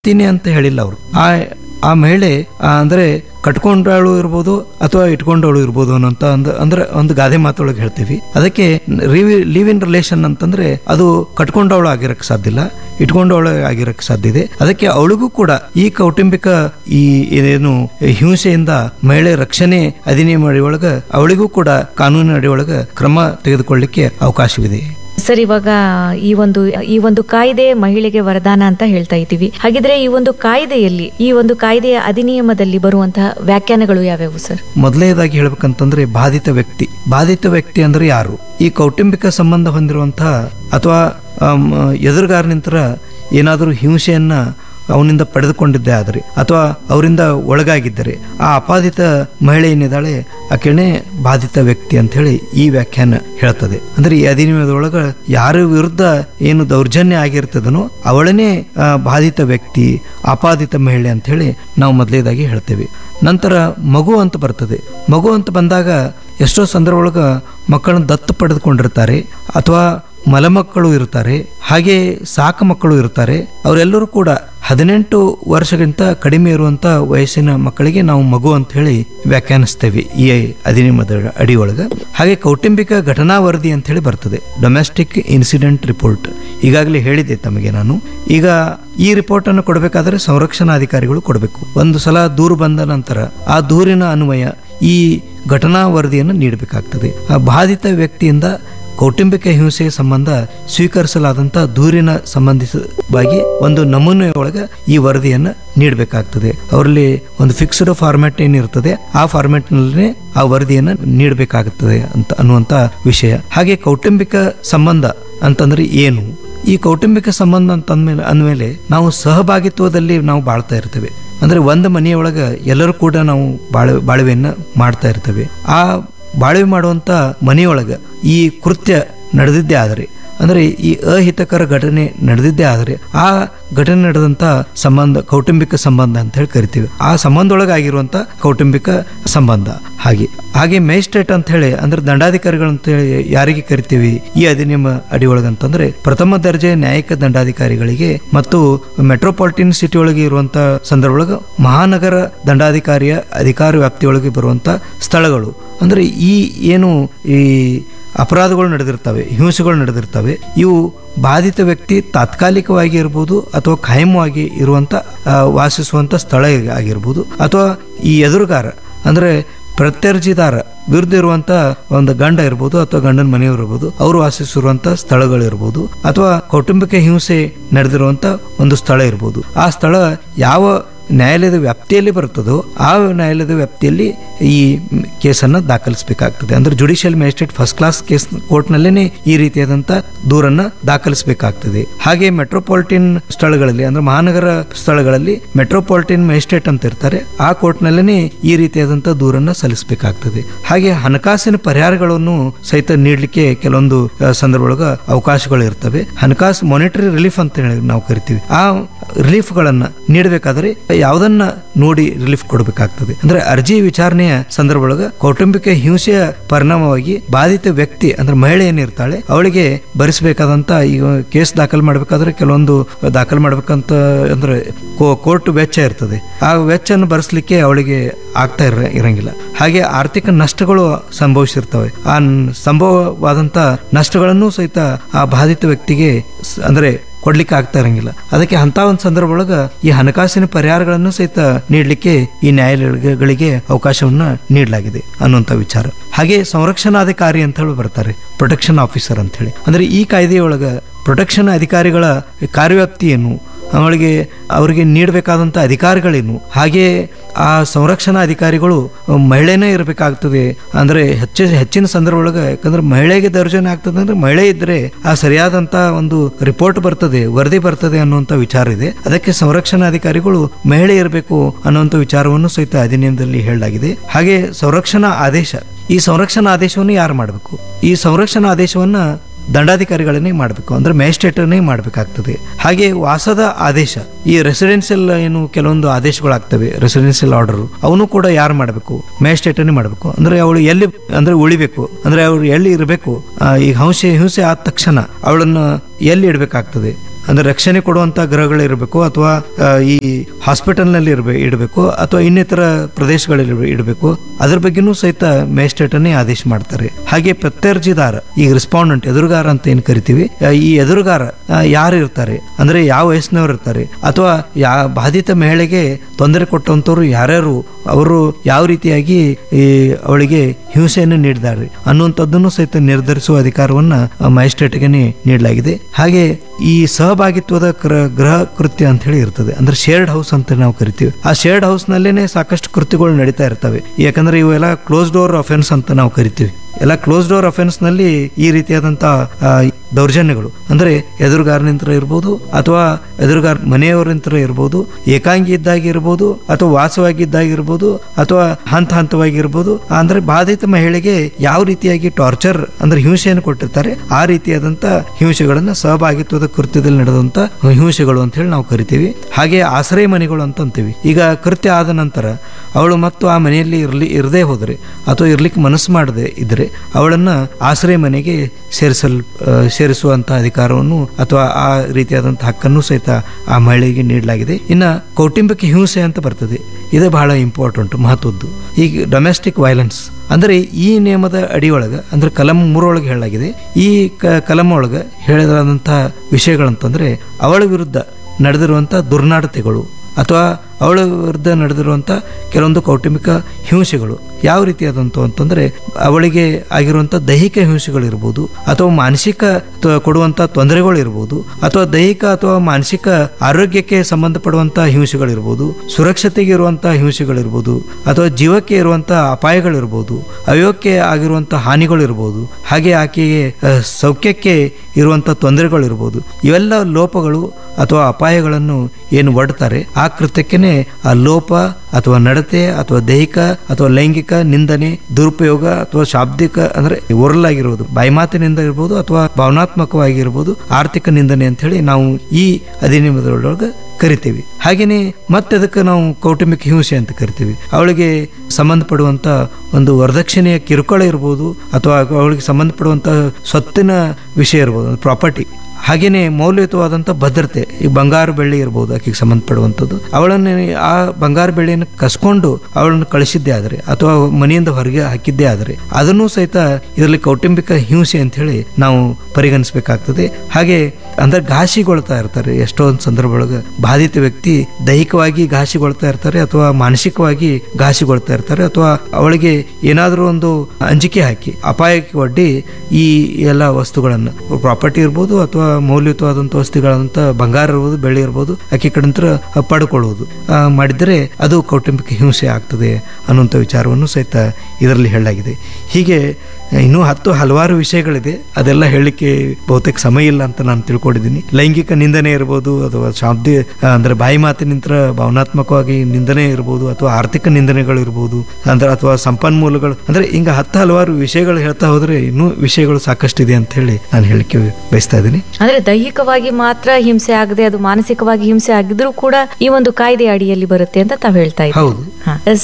ತೀನಿ ಅಂತ ಹೇಳಿಲ್ಲ ಅವರು ಆ ಆ ಮಹಿಳೆ ಆ, ಅಂದ್ರೆ ಕಟ್ಕೊಂಡವಳು ಇರ್ಬೋದು ಅಥವಾ ಇಟ್ಕೊಂಡವಳು ಇರ್ಬೋದು ಅನ್ನೋಂತ ಒಂದು ಅಂದ್ರೆ ಒಂದು ಗಾದೆ ಮಾತೊಳಗೆ ಹೇಳ್ತೀವಿ ಅದಕ್ಕೆ ಲಿವ್ ಇನ್ ರಿಲೇಷನ್ ಅಂತಂದ್ರೆ ಅದು ಕಟ್ಕೊಂಡವಳು ಆಗಿರಕ್ ಸಾಧ್ಯ ಇಲ್ಲ ಇಟ್ಕೊಂಡವಳು ಆಗಿರಕ್ ಸಾಧ್ಯ ಇದೆ ಅದಕ್ಕೆ ಅವಳಿಗೂ ಕೂಡ ಈ ಕೌಟುಂಬಿಕ ಈ ಏನು ಹಿಂಸೆಯಿಂದ ಮಹಿಳೆ ರಕ್ಷಣೆ ಅಧಿನಿಯಮ ಅಡಿಯೊಳಗ ಅವಳಿಗೂ ಕೂಡ ಕಾನೂನಿನ ಅಡಿಯೊಳಗ ಕ್ರಮ ತೆಗೆದುಕೊಳ್ಳಿಕ್ಕೆ ಅವಕಾಶವಿದೆ ಸರ್ ಇವಾಗ ಈ ಒಂದು ಈ ಒಂದು ಕಾಯ್ದೆ ಮಹಿಳೆಗೆ ವರದಾನ ಅಂತ ಹೇಳ್ತಾ ಇದ್ದೀವಿ ಹಾಗಿದ್ರೆ ಈ ಒಂದು ಕಾಯ್ದೆಯಲ್ಲಿ ಈ ಒಂದು ಕಾಯ್ದೆಯ ಅಧಿನಿಯಮದಲ್ಲಿ ಬರುವಂತಹ ವ್ಯಾಖ್ಯಾನಗಳು ಯಾವ್ಯಾವು ಸರ್ ಮೊದಲನೇದಾಗಿ ಹೇಳ್ಬೇಕಂತಂದ್ರೆ ಬಾಧಿತ ವ್ಯಕ್ತಿ ಬಾಧಿತ ವ್ಯಕ್ತಿ ಅಂದ್ರೆ ಯಾರು ಈ ಕೌಟುಂಬಿಕ ಸಂಬಂಧ ಹೊಂದಿರುವಂತಹ ಅಥವಾ ಆಮ್, ಎದುರುಗಾರನಿಂತರ ಏನಾದರೂ ಹಿಂಸೆಯನ್ನ ಅವನಿಂದ ಪಡೆದುಕೊಂಡಿದ್ದೆ ಆದರೆ ಅಥವಾ ಅವರಿಂದ ಒಳಗಾಗಿದ್ದರೆ ಆ ಅಪಾದಿತ ಮಹಿಳೆ ಏನಿದ್ದಾಳೆ ಆಕೆನೇ ಬಾಧಿತ ವ್ಯಕ್ತಿ ಅಂತ ಹೇಳಿ ಈ ವ್ಯಾಖ್ಯಾನ ಹೇಳ್ತದೆ ಅಂದ್ರೆ ಈ ಅಧಿನಿಯಮದೊಳಗ ಯಾರ ವಿರುದ್ಧ ಏನು ದೌರ್ಜನ್ಯ ಆಗಿರ್ತದನೋ ಅವಳನೇ ಆ, ಬಾಧಿತ ವ್ಯಕ್ತಿ ಅಪಾದಿತ ಮಹಿಳೆ ಅಂತ ಹೇಳಿ ನಾವು ಮೊದಲೇದಾಗಿ ಹೇಳ್ತೇವೆ ನಂತರ ಮಗು ಅಂತ ಬರ್ತದೆ ಮಗು ಅಂತ ಬಂದಾಗ ಎಷ್ಟೋ ಸಂದರ್ಭ ಒಳಗ ಮಕ್ಕಳನ್ನ ದತ್ತು ಪಡೆದುಕೊಂಡಿರ್ತಾರೆ ಅಥವಾ ಮಲಮಕ್ಕಳು ಇರ್ತಾರೆ ಹಾಗೆ ಸಾಕು ಮಕ್ಕಳು ಇರ್ತಾರೆ ಅವರೆಲ್ಲರೂ ಕೂಡ ಹದಿನೆಂಟು ವರ್ಷಕ್ಕಿಂತ ಕಡಿಮೆ ಇರುವಂತ ವಯಸ್ಸಿನ ಮಕ್ಕಳಿಗೆ ನಾವು ಮಗು ಅಂತ ಹೇಳಿ ವ್ಯಾಖ್ಯಾನಿಸ್ತೇವೆ ಈ ಅಧಿನಿಯಮದ ಅಡಿಯೊಳಗ ಹಾಗೆ ಕೌಟುಂಬಿಕ ಘಟನಾ ವರದಿ ಅಂತ ಹೇಳಿ ಬರ್ತದೆ ಡೊಮೆಸ್ಟಿಕ್ ಇನ್ಸಿಡೆಂಟ್ ರಿಪೋರ್ಟ್ ಈಗಾಗಲೇ ಹೇಳಿದೆ ತಮಗೆ ನಾನು ಈಗ ಈ ರಿಪೋರ್ಟ್ ಅನ್ನು ಕೊಡಬೇಕಾದ್ರೆ ಸಂರಕ್ಷಣಾಧಿಕಾರಿಗಳು ಕೊಡಬೇಕು ಒಂದು ಸಲ ದೂರು ಬಂದ ನಂತರ ಆ ದೂರಿನ ಅನ್ವಯ ಈ ಘಟನಾ ವರದಿಯನ್ನು ನೀಡಬೇಕಾಗ್ತದೆ ಆ ಬಾಧಿತ ವ್ಯಕ್ತಿಯಿಂದ ಕೌಟುಂಬಿಕ ಹಿಂಸೆ ಸಂಬಂಧ ಸ್ವೀಕರಿಸಲಾದಂತ ದೂರಿನ ಸಂಬಂಧಿಸವಾಗಿ ಒಂದು ನಮೂನೆಯೊಳಗ ಈ ವರದಿಯನ್ನ ನೀಡಬೇಕಾಗ್ತದೆ ಅವರಲ್ಲಿ ಒಂದು ಫಿಕ್ಸ್ಡ್ ಫಾರ್ಮ್ಯಾಟ್ ಏನಿರ್ತದೆ ಆ ಫಾರ್ಮ್ಯಾಟ್ ನಲ್ಲಿ ಆ ವರದಿಯನ್ನ ನೀಡಬೇಕಾಗುತ್ತದೆ ಅಂತ ಅನ್ನುವಂತ ವಿಷಯ ಹಾಗೆ ಕೌಟುಂಬಿಕ ಸಂಬಂಧ ಅಂತಂದ್ರೆ ಏನು ಈ ಕೌಟುಂಬಿಕ ಸಂಬಂಧ ಅಂತಂದ್ಮೇಲೆ ಅಂದ್ಮೇಲೆ ನಾವು ಸಹಭಾಗಿತ್ವದಲ್ಲಿ ನಾವು ಬಾಳ್ತಾ ಇರ್ತೇವೆ ಅಂದ್ರೆ ಒಂದು ಮನೆಯೊಳಗ ಎಲ್ಲರೂ ಕೂಡ ನಾವು ಬಾಳ ಬಾಳ್ವೆಯನ್ನ ಮಾಡ್ತಾ ಇರ್ತೇವೆ ಆ ಬಾಳ್ವೆ ಮಾಡುವಂತ ಮನೆಯೊಳಗ ಈ ಕೃತ್ಯ ನಡೆದಿದ್ದೇ ಆದರೆ ಅಂದ್ರೆ ಈ ಅಹಿತಕರ ಘಟನೆ ನಡೆದಿದ್ದೇ ಆದರೆ ಆ ಘಟನೆ ನಡೆದಂತ ಸಂಬಂಧ ಕೌಟುಂಬಿಕ ಸಂಬಂಧ ಅಂತ ಹೇಳಿ ಕರಿತೀವಿ ಆ ಸಂಬಂಧೊಳಗಾಗಿರುವಂತ ಕೌಟುಂಬಿಕ ಸಂಬಂಧ ಹಾಗೆ ಹಾಗೆ ಮೇಜಿಸ್ಟ್ರೇಟ್ ಅಂತ ಹೇಳಿ ಅಂದ್ರೆ ದಂಡಾಧಿಕಾರಿಗಳು ಅಂತ ಹೇಳಿ ಯಾರಿಗೆ ಕರಿತೀವಿ ಈ ಅಧಿನಿಯಮ ಅಡಿಯೊಳಗಂತಂದ್ರೆ ಪ್ರಥಮ ದರ್ಜೆ ನ್ಯಾಯಿಕ ದಂಡಾಧಿಕಾರಿಗಳಿಗೆ ಮತ್ತು ಮೆಟ್ರೋಪಾಲಿಟನ್ ಸಿಟಿ ಒಳಗೆ ಇರುವಂತ ಸಂದರ್ಭ ಒಳಗ ಮಹಾನಗರ ದಂಡಾಧಿಕಾರಿಯ ಅಧಿಕಾರ ವ್ಯಾಪ್ತಿಯೊಳಗೆ ಬರುವಂತ ಸ್ಥಳಗಳು ಅಂದ್ರೆ ಈ ಏನು ಈ ಅಪರಾಧಗಳು ನಡೆದಿರ್ತವೆ ಹಿಂಸೆಗಳು ನಡೆದಿರ್ತವೆ ಇವು ಬಾಧಿತ ವ್ಯಕ್ತಿ ತಾತ್ಕಾಲಿಕವಾಗಿ ಇರ್ಬೋದು ಅಥವಾ ಖಾಯಮವಾಗಿ ಇರುವಂತ ಆ, ವಾಸಿಸುವಂತ ಸ್ಥಳ ಆಗಿರ್ಬೋದು ಅಥವಾ ಈ ಎದುರುಗಾರ ಅಂದ್ರೆ ಪ್ರತ್ಯರ್ಜಿದಾರ ವಿರುದ್ಧ ಇರುವಂತ ಒಂದು ಗಂಡ ಇರ್ಬೋದು ಅಥವಾ ಗಂಡನ ಮನೆಯವರು ಇರ್ಬೋದು ಅವರು ವಾಸಿಸಿರುವಂತ ಸ್ಥಳಗಳಿರ್ಬೋದು ಅಥವಾ ಕೌಟುಂಬಿಕ ಹಿಂಸೆ ನಡೆದಿರುವಂತ ಒಂದು ಸ್ಥಳ ಇರ್ಬೋದು ಆ ಸ್ಥಳ ಯಾವ ನ್ಯಾಯಾಲಯದ ವ್ಯಾಪ್ತಿಯಲ್ಲಿ ಬರುತ್ತದೋ ಆ ನ್ಯಾಯಾಲಯದ ವ್ಯಾಪ್ತಿಯಲ್ಲಿ ಈ ಕೇಸನ್ನ ದಾಖಲಿಸಬೇಕಾಗ್ತದೆ ಅಂದ್ರೆ judicial magistrate first class case ಕೋರ್ಟ್ನಲ್ಲೇನೆ ಈ ರೀತಿಯಾದಂತ ದೂರನ್ನ ದಾಖಲಿಸಬೇಕಾಗ್ತದೆ ಹಾಗೆ ಮೆಟ್ರೋಪಾಲಿಟನ್ ಸ್ಥಳಗಳಲ್ಲಿ ಅಂದ್ರೆ ಮಹಾನಗರ ಸ್ಥಳಗಳಲ್ಲಿ ಮೆಟ್ರೋಪಾಲಿಟನ್ ಮ್ಯಾಜಿಸ್ಟ್ರೇಟ್ ಅಂತ ಇರ್ತಾರೆ ಆ ಕೋರ್ಟ್ನಲ್ಲೇನೆ ಈ ರೀತಿಯಾದಂತ ದೂರನ್ನ ಸಲ್ಲಿಸಬೇಕಾಗ್ತದೆ ಹಾಗೆ ಹಣಕಾಸಿನ ಪರಿಹಾರಗಳನ್ನು ಸಹಿತ ನೀಡಲಿಕ್ಕೆ ಕೆಲವೊಂದು ಆ, ಸಂದರ್ಭ ಒಳಗ ಅವಕಾಶಗಳು ಇರ್ತವೆ ಹಣಕಾಸು ಮಾನಿಟರಿ ರಿಲೀಫ್ ಅಂತ ಹೇಳಿ ನಾವು ಕರಿತೀವಿ ಆ ರಿಲೀಫ್ ಗಳನ್ನ ನೀಡಬೇಕಾದ್ರೆ ಯಾವುದನ್ನ ನೋಡಿ ರಿಲೀಫ್ ಕೊಡಬೇಕಾಗ್ತದೆ ಅಂದ್ರೆ ಅರ್ಜಿ ವಿಚಾರಣೆಯ ಸಂದರ್ಭ ಒಳಗ ಕೌಟುಂಬಿಕ ಹಿಂಸೆಯ ಪರಿಣಾಮವಾಗಿ ಬಾಧಿತ ವ್ಯಕ್ತಿ ಅಂದ್ರೆ ಮಹಿಳೆ ಏನಿರ್ತಾಳೆ ಅವಳಿಗೆ ಭರಿಸಬೇಕಾದಂತ ಈಗ ಕೇಸ್ ದಾಖಲು ಮಾಡಬೇಕಾದ್ರೆ ಕೆಲವೊಂದು ದಾಖಲು ಮಾಡ್ಬೇಕಂತ ಅಂದ್ರೆ ಕೋರ್ಟ್ ವೆಚ್ಚ ಇರ್ತದೆ ಆ ವೆಚ್ಚವನ್ನು ಭರಿಸಲಿಕ್ಕೆ ಅವಳಿಗೆ ಆಗ್ತಾ ಇರ ಇರಂಗಿಲ್ಲ ಹಾಗೆ ಆರ್ಥಿಕ ನಷ್ಟಗಳು ಸಂಭವಿಸಿರ್ತವೆ ಆ ನ್- ಸಂಭವವಾದಂತ ನಷ್ಟಗಳನ್ನು ಸಹಿತ ಆ ಬಾಧಿತ ವ್ಯಕ್ತಿಗೆ ಸ್- ಅಂದ್ರೆ ಕೊಡ್ಲಿಕ್ಕೆ ಆಗ್ತಾ ಇರಂಗಿಲ್ಲ ಅದಕ್ಕೆ ಅಂತ ಒಂದು ಸಂದರ್ಭ ಒಳಗ ಈ ಹಣಕಾಸಿನ ಪರಿಹಾರಗಳನ್ನು ಸಹಿತ ನೀಡಲಿಕ್ಕೆ ಈ ನ್ಯಾಯಾಲಯಗಳಿಗೆ ಅವಕಾಶವನ್ನ ನೀಡಲಾಗಿದೆ ಅನ್ನುವಂತ ವಿಚಾರ ಹಾಗೆ ಸಂರಕ್ಷಣಾಧಿಕಾರಿ ಅಂತ ಹೇಳಿ ಬರ್ತಾರೆ ಪ್ರೊಟೆಕ್ಷನ್ ಆಫೀಸರ್ ಅಂತ ಹೇಳಿ ಅಂದ್ರೆ ಈ ಕಾಯ್ದೆಯೊಳಗ ಪ್ರೊಟೆಕ್ಷನ್ ಅಧಿಕಾರಿಗಳ ಕಾರ್ಯವ್ಯಾಪ್ತಿ ಏನು ಅವಳಿಗೆ ಅವರಿಗೆ ನೀಡಬೇಕಾದಂತ ಅಧಿಕಾರಗಳೇನು ಹಾಗೆ ಆ ಸಂರಕ್ಷಣಾ ಅಧಿಕಾರಿಗಳು ಮಹಿಳೆನೇ ಇರಬೇಕಾಗ್ತದೆ ಅಂದ್ರೆ ಹೆಚ್ಚು ಹೆಚ್ಚಿನ ಸಂದರ್ಭ ಒಳಗೆ ಯಾಕಂದ್ರೆ ಮಹಿಳೆಗೆ ದೌರ್ಜನ್ಯ ಆಗ್ತದೆ ಅಂದ್ರೆ ಮಹಿಳೆ ಇದ್ರೆ ಆ ಸರಿಯಾದಂತ ಒಂದು ರಿಪೋರ್ಟ್ ಬರ್ತದೆ ವರದಿ ಬರ್ತದೆ ಅನ್ನುವಂತ ವಿಚಾರ ಇದೆ ಅದಕ್ಕೆ ಸಂರಕ್ಷಣಾಧಿಕಾರಿಗಳು ಮಹಿಳೆ ಇರಬೇಕು ಅನ್ನುವಂತ ವಿಚಾರವನ್ನು ಸಹಿತ ಅಧಿನಿಯಮದಲ್ಲಿ ಹೇಳಲಾಗಿದೆ ಹಾಗೆ ಸಂರಕ್ಷಣಾ ಆದೇಶ ಈ ಸಂರಕ್ಷಣಾ ಆದೇಶವನ್ನು ಯಾರು ಮಾಡಬೇಕು ಈ ಸಂರಕ್ಷಣಾ ಆದೇಶವನ್ನ ದಂಡಾಧಿಕಾರಿಗಳನ್ನೇ ಮಾಡಬೇಕು ಅಂದ್ರೆ ಮ್ಯಾಜಿಸ್ಟ್ರೇಟರ್ನೇ ಮಾಡಬೇಕಾಗ್ತದೆ ಹಾಗೆ ವಾಸದ ಆದೇಶ ಈ ರೆಸಿಡೆನ್ಷಿಯಲ್ ಏನು ಕೆಲವೊಂದು ಆದೇಶಗಳಾಗ್ತವೆ ರೆಸಿಡೆನ್ಷಿಯಲ್ ಆರ್ಡರ್ ಅವನು ಕೂಡ ಯಾರು ಮಾಡಬೇಕು ಮ್ಯಾಜಿಸ್ಟ್ರೇಟರ್ನೇ ಮಾಡಬೇಕು ಅಂದ್ರೆ ಅವಳು ಎಲ್ಲಿ ಅಂದ್ರೆ ಉಳಿಬೇಕು ಅಂದ್ರೆ ಅವ್ರು ಎಲ್ಲಿ ಇರಬೇಕು ಈಗ ಹಿಂಸೆ ಹಿಂಸೆ ಆದ ತಕ್ಷಣ ಅವಳನ್ನ ಎಲ್ಲಿ ಇಡಬೇಕಾಗ್ತದೆ ಅಂದ್ರೆ ರಕ್ಷಣೆ ಕೊಡುವಂತ ಗೃಹಗಳಿರಬೇಕು ಅಥವಾ ಆ, ಈ ಹಾಸ್ಪಿಟಲ್ನಲ್ಲಿ ಇರಬೇಕು ಇಡಬೇಕು ಅಥವಾ ಇನ್ನಿತರ ಪ್ರದೇಶಗಳಲ್ಲಿ ಇರ್ಬೆ- ಇಡಬೇಕು ಅದ್ರ ಬಗ್ಗೆನೂ ಸಹಿತ ಮ್ಯಾಜಿಸ್ಟ್ರೇಟ್ ಅನ್ನೇ ಆದೇಶ ಮಾಡ್ತಾರೆ ಹಾಗೆ ಪ್ರತ್ಯರ್ಜಿದಾರ ಈಗ ರೆಸ್ಪಾಂಡೆಂಟ್ ಎದುರುಗಾರ ಅಂತ ಏನ್ ಕರಿತೀವಿ ಆ, ಈ ಎದುರುಗಾರ ಆ, ಯಾರು ಇರ್ತಾರೆ ಅಂದ್ರೆ ಯಾವ ವಯಸ್ಸಿನವರು ಇರ್ತಾರೆ ಅಥವಾ ಯಾ ಬಾಧಿತ ಮಹಿಳೆಗೆ ತೊಂದರೆ ಕೊಟ್ಟಂತವ್ರು ಯಾರ್ಯಾರು ಅವರು ಯಾವ ರೀತಿಯಾಗಿ ಈ ಅವಳಿಗೆ ಹಿಂಸೆಯನ್ನು ನೀಡಿದ್ದಾರೆ ಅನ್ನುವಂಥದ್ದನ್ನು ಸಹಿತ ನಿರ್ಧರಿಸುವ ಅಧಿಕಾರವನ್ನ ಮ್ಯಾಜಿಸ್ಟ್ರೇಟ್ಗೆ ನೀಡಲಾಗಿದೆ ಹಾಗೆ ಈ ಸಹಭಾಗಿತ್ವದ ಕ್ರ- ಗೃಹ ಕೃತ್ಯ ಅಂತ ಹೇಳಿ ಇರ್ತದೆ ಅಂದ್ರೆ ಶೇರ್ಡ್ ಹೌಸ್ ಅಂತ ನಾವು ಕರಿತೀವಿ ಆ ಶೇರ್ಡ್ ಹೌಸ್ ನಲ್ಲೇನೆ ಸಾಕಷ್ಟು ಕೃತ್ಯಗಳು ನಡೀತಾ ಇರ್ತವೆ ಯಾಕಂದ್ರೆ ಇವೆಲ್ಲ ಕ್ಲೋಸ್ ಡೋರ್ ಅಫೆನ್ಸ್ ಅಂತ ನಾವು ಕರಿತೀವಿ ಎಲ್ಲ ಕ್ಲೋಸ್ ಡೋರ್ ಅಫೆನ್ಸ್ ನಲ್ಲಿ ಈ ರೀತಿಯಾದಂತ ಆ, ದೌರ್ಜನ್ಯಗಳು ಅಂದ್ರೆ ಎದುರುಗಾರನಿಂತ್ರ ಇರ್ಬೋದು ಅಥವಾ ಎದುರುಗಾರ ಮನೆಯವರಿಂತ್ರ ಇರ್ಬೋದು ಏಕಾಂಗಿ ಇದ್ದಾಗ ಇರ್ಬೋದು ಅಥವಾ ವಾಸವಾಗಿದ್ದಾಗ ಇರ್ಬೋದು ಅಥವಾ ಹಂತ ಹಂತವಾಗಿ ಇರ್ಬೋದು ಅಂದ್ರೆ ಬಾಧಿತ ಮಹಿಳೆಗೆ ಯಾವ ರೀತಿಯಾಗಿ ಟಾರ್ಚರ್ ಅಂದ್ರೆ ಹಿಂಸೆಯನ್ನು ಕೊಟ್ಟಿರ್ತಾರೆ ಆ ರೀತಿಯಾದಂತ ಹಿಂಸೆಗಳನ್ನ ಸಹಭಾಗಿತ್ವದ ಕೃತ್ಯದಲ್ಲಿ ನಡೆದಂತ ಹಿಂಸೆಗಳು ಅಂತ ಹೇಳಿ ನಾವು ಕರಿತೀವಿ ಹಾಗೆ ಆಶ್ರಯ ಮನೆಗಳು ಅಂತ ಅಂತೀವಿ ಈಗ ಕೃತ್ಯ ಆದ ನಂತರ ಅವಳು ಮತ್ತು ಆ ಮನೆಯಲ್ಲಿ ಇರ್ಲಿ ಇರದೇ ಹೋದರೆ ಅಥವಾ ಇರ್ಲಿಕ್ಕೆ ಮನಸ್ಸು ಮಾಡದೆ ಇದ್ರೆ ಅವಳನ್ನ ಆಶ್ರಯ ಮನೆಗೆ ಸೇರಿಸಲ್ ಆ, ಸೇರಿಸುವಂತ ಅಧಿಕಾರವನ್ನು ಅಥವಾ ಆ ರೀತಿಯಾದಂತಹ ಹಕ್ಕನ್ನು ಸಹಿತ ಆ ಮಹಿಳೆಗೆ ನೀಡಲಾಗಿದೆ ಇನ್ನ ಕೌಟುಂಬಿಕ ಹಿಂಸೆ ಅಂತ ಬರ್ತದೆ ಇದು ಬಹಳ ಇಂಪಾರ್ಟೆಂಟ್ ಮಹತ್ವದ್ದು ಈಗ ಡೊಮೆಸ್ಟಿಕ್ ವೈಲೆನ್ಸ್ ಅಂದ್ರೆ ಈ ನಿಯಮದ ಅಡಿಯೊಳಗ ಅಂದ್ರೆ ಕಲಂ ಮೂರೊಳಗೆ ಹೇಳಲಾಗಿದೆ ಈ ಕ ಕಲಂ ಒಳಗ ಹೇಳಿದಂತಹ ವಿಷಯಗಳಂತಂದ್ರೆ ಅವಳ ವಿರುದ್ಧ ನಡೆದಿರುವಂತ ದುರ್ನಾಡತೆಗಳು ಅಥವಾ ಅವಳ ವಿರುದ್ಧ ನಡೆದಿರುವಂಥ ಕೆಲವೊಂದು ಕೌಟುಂಬಿಕ ಹಿಂಸೆಗಳು ಯಾವ ರೀತಿಯಾದಂಥ ಅಂತಂದ್ರೆ ಅವಳಿಗೆ ಆಗಿರುವಂಥ ದೈಹಿಕ ಹಿಂಸೆಗಳಿರ್ಬೋದು ಅಥವಾ ಮಾನಸಿಕ ತ- ಕೊಡುವಂಥ ತೊಂದರೆಗಳು ಇರ್ಬೋದು ಅಥವಾ ದೈಹಿಕ ಅಥವಾ ಮಾನಸಿಕ ಆರೋಗ್ಯಕ್ಕೆ ಸಂಬಂಧಪಡುವಂಥ ಹಿಂಸೆಗಳಿರ್ಬೋದು ಸುರಕ್ಷತೆಗೆ ಇರುವಂಥ ಹಿಂಸೆಗಳಿರ್ಬೋದು ಅಥವಾ ಜೀವಕ್ಕೆ ಇರುವಂಥ ಅಪಾಯಗಳಿರ್ಬೋದು ಅವಯವಕ್ಕೆ ಆಗಿರುವಂಥ ಹಾನಿಗಳಿರ್ಬೋದು ಹಾಗೆ ಆಕೆಗೆ ಆ, ಸೌಖ್ಯಕ್ಕೆ ಇರುವಂಥ ತೊಂದರೆಗಳಿರ್ಬೋದು ಇವೆಲ್ಲ ಲೋಪಗಳು ಅಥವಾ ಅಪಾಯಗಳನ್ನು ಏನು ಒಡ್ತಾರೆ ಆ ಕೃತ್ಯಕ್ಕೇನೆ ಆ ಲೋಪ ಅಥವಾ ನಡತೆ ಅಥವಾ ದೈಹಿಕ ಅಥವಾ ಲೈಂಗಿಕ ನಿಂದನೆ ದುರುಪಯೋಗ ಅಥವಾ ಶಾಬ್ದಿಕ ಅಂದ್ರೆ ಒರಲಾಗಿರುವುದು ಬಾಯ್ಮಾತಿನಿಂದ ಇರ್ಬೋದು ಅಥವಾ ಭಾವನಾತ್ಮಕವಾಗಿರ್ಬೋದು ಆರ್ಥಿಕ ನಿಂದನೆ ಅಂತ ಹೇಳಿ ನಾವು ಈ ಅಧಿನಿಯಮದೊಳಗೆ ಕರಿತೀವಿ ಹಾಗೇನೆ ಮತ್ತೆ ಅದಕ್ಕೆ ನಾವು ಕೌಟುಂಬಿಕ ಹಿಂಸೆ ಅಂತ ಕರಿತೀವಿ ಅವಳಿಗೆ ಸಂಬಂಧಪಡುವಂತ ಒಂದು ವರದಕ್ಷಿಣೆಯ ಕಿರುಕುಳ ಇರ್ಬೋದು ಅಥವಾ ಅವಳಿಗೆ ಸಂಬಂಧಪಡುವಂತ ಸ್ವತ್ತಿನ ವಿಷಯ ಇರ್ಬೋದು ಪ್ರಾಪರ್ಟಿ ಹಾಗೇನೆ ಮೌಲ್ಯಯುತವಾದಂಥ ಭದ್ರತೆ ಈ ಬಂಗಾರ ಬೆಳ್ಳಿ ಇರ್ಬೋದು ಆಕೆಗೆ ಸಂಬಂಧಪಡುವಂಥದ್ದು ಅವಳನ್ನು ಆ ಬಂಗಾರ ಬೆಳ್ಳಿಯನ್ನು ಕಸ್ಕೊಂಡು ಅವಳನ್ನು ಕಳಿಸಿದ್ದೇ ಆದರೆ ಅಥವಾ ಮನೆಯಿಂದ ಹೊರಗೆ ಹಾಕಿದ್ದೇ ಆದರೆ ಅದನ್ನು ಸಹಿತ ಇದರಲ್ಲಿ ಕೌಟುಂಬಿಕ ಹಿಂಸೆ ಅಂತ ಹೇಳಿ ನಾವು ಪರಿಗಣಿಸಬೇಕಾಗ್ತದೆ ಹಾಗೆ ಅಂದ್ರೆ ಘಾಸಿಗೊಳ್ತಾ ಇರ್ತಾರೆ ಎಷ್ಟೊಂದು ಸಂದರ್ಭ ಒಳಗೆ ಬಾಧಿತ ವ್ಯಕ್ತಿ ದೈಹಿಕವಾಗಿ ಘಾಸಿಗೊಳ್ತಾ ಇರ್ತಾರೆ ಅಥವಾ ಮಾನಸಿಕವಾಗಿ ಘಾಸಿಗೊಳ್ತಾ ಇರ್ತಾರೆ ಅಥವಾ ಅವಳಿಗೆ ಏನಾದರೂ ಒಂದು ಅಂಜಿಕೆ ಹಾಕಿ ಅಪಾಯಕ್ಕೆ ಒಡ್ಡಿ ಈ ಎಲ್ಲ ವಸ್ತುಗಳನ್ನು ಪ್ರಾಪರ್ಟಿ ಇರ್ಬೋದು ಅಥವಾ ಮೌಲ್ಯಯುತವಾದಂಥ ವಸ್ತುಗಳಂತ ಬಂಗಾರ ಇರ್ಬೋದು ಬೆಳ್ಳಿ ಇರ್ಬೋದು ಆಕೆ ಕಡೆಂತರ ಪಡ್ಕೊಳ್ಳುವುದು ಆ, ಮಾಡಿದರೆ ಅದು ಕೌಟುಂಬಿಕ ಹಿಂಸೆ ಆಗ್ತದೆ ಅನ್ನುವಂಥ ವಿಚಾರವನ್ನು ಸಹಿತ ಇದರಲ್ಲಿ ಹೇಳಲಾಗಿದೆ ಹೀಗೆ ಇನ್ನೂ ಹತ್ತು ಹಲವಾರು ವಿಷಯಗಳಿದೆ ಅದೆಲ್ಲ ಹೇಳಲಿಕ್ಕೆ ಬಹುತೇಕ ಸಮಯ ಇಲ್ಲ ಅಂತ ನಾನು ತಿಳ್ಕೊಂಡಿದ್ದೀನಿ ಲೈಂಗಿಕ ನಿಂದನೆ ಇರ್ಬೋದು ಅಥವಾ ಶಾಬ್ದಿ ಅಂದ್ರೆ ಬಾಯಿ ಮಾತಿನಿಂದ ಭಾವನಾತ್ಮಕವಾಗಿ ನಿಂದನೆ ಇರ್ಬೋದು ಅಥವಾ ಆರ್ಥಿಕ ನಿಂದನೆಗಳು ಇರ್ಬೋದು ಅಂದ್ರೆ ಅಥವಾ ಸಂಪನ್ಮೂಲಗಳು ಅಂದ್ರೆ ಹಿಂಗ ಹತ್ತು ಹಲವಾರು ವಿಷಯಗಳು ಹೇಳ್ತಾ ಹೋದ್ರೆ ಇನ್ನೂ ವಿಷಯಗಳು ಸಾಕಷ್ಟಿದೆ ಅಂತ ಹೇಳಿ ನಾನು ಹೇಳಲಿಕ್ಕೆ ಬಯಸ್ತಾ ಇದ್ದೀನಿ ಅಂದ್ರೆ ದೈಹಿಕವಾಗಿ ಮಾತ್ರ ಹಿಂಸೆ ಆಗದೆ ಅದು ಮಾನಸಿಕವಾಗಿ ಹಿಂಸೆ ಆಗಿದ್ರೂ ಕೂಡ ಈ ಒಂದು ಕಾಯ್ದೆ ಅಡಿಯಲ್ಲಿ ಬರುತ್ತೆ ಅಂತ ತಾವ್ ಹೇಳ್ತಾ ಇದ್ದೀವಿ ಹೌದು ಹಾ.